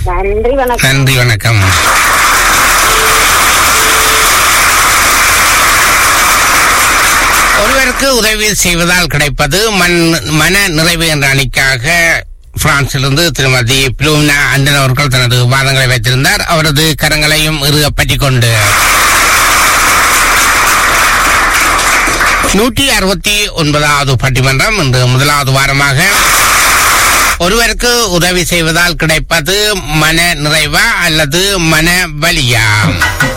நன்றி வணக்கம் நன்றி வணக்கம் ஒருவருக்கு உதவி செய்வதால் கிடைப்பது மண் மன நிறைவு என்ற அணிக்காக பிரான்சிலிருந்து திருமதி பிலோமினா அண்டன் அவர்கள் தனது வாதங்களை வைத்திருந்தார் அவரது கரங்களையும் இறுக பற்றிக் கொண்டு நூற்றி அறுபத்தி ஒன்பதாவது பட்டிமன்றம் இன்று முதலாவது வாரமாக ஒருவருக்கு உதவி செய்வதால் கிடைப்பது மன நிறைவா அல்லது மன வலியா